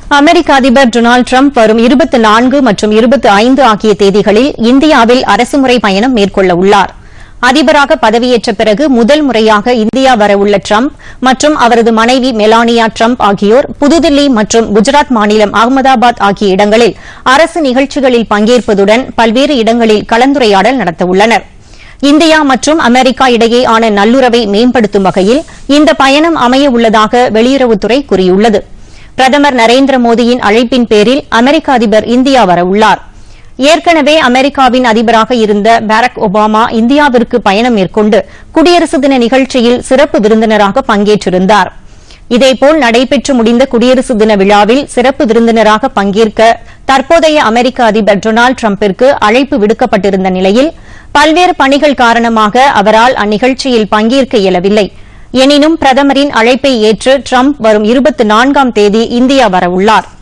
அமெரிக்க அதிபர் Donald Trump வரும் இருபத்தி நான்கு மற்றும் இருபத்தி ஐந்து ஆகிய தேதிகளில் இந்தியாவில் அரசுமுறை பயணம் மேற்கொள்ள உள்ளார் அதிபராக பதவியேற்ற பிறகு முதல் முறையாக இந்தியா வரவுள்ள டிரம்ப் மற்றும் அவரது மனைவி மெலானியா டிரம்ப் ஆகியோர் புதுதில்லி மற்றும் குஜராத் மாநிலம் அகமதாபாத் ஆகிய இடங்களில் அரசு நிகழ்ச்சிகளில் பங்கேற்பதுடன் பல்வேறு இடங்களில் கலந்துரையாடல் நடத்தவுள்ளனா் இந்தியா மற்றும் அமெரிக்கா இடையேயான நல்லுறவை மேம்படுத்தும் வகையில் இந்த பயணம் அமைய உள்ளதாக வெளியுறவுத்துறை கூறியுள்ளது பிரதமர் நரேந்திர மோடியின் அழைப்பின் பேரில் அமெரிக்க அதிபர் இந்தியா வரவுள்ளார் ஏற்கனவே அமெரிக்காவின் அதிபராக இருந்த பாரக் ஒபாமா இந்தியாவிற்கு பயணம் மேற்கொண்டு குடியரசு தின நிகழ்ச்சியில் சிறப்பு விருந்தினராக பங்கேற்றிருந்தார் இதேபோல் நடைபெற்று முடிந்த குடியரசு தின விழாவில் சிறப்பு விருந்தினராக பங்கேற்க தற்போதைய அமெரிக்க அதிபர் டொனால்டு டிரம்பிற்கு அழைப்பு விடுக்கப்பட்டிருந்த நிலையில் பல்வேறு பணிகள் காரணமாக அவரால் அந்நிகழ்ச்சியில் பங்கேற்க இயலவில்லை எனினும் பிரதமரின் அழைப்பை ஏற்று டிரம்ப் வரும் இருபத்தி நான்காம் தேதி இந்தியா வரவுள்ளாா்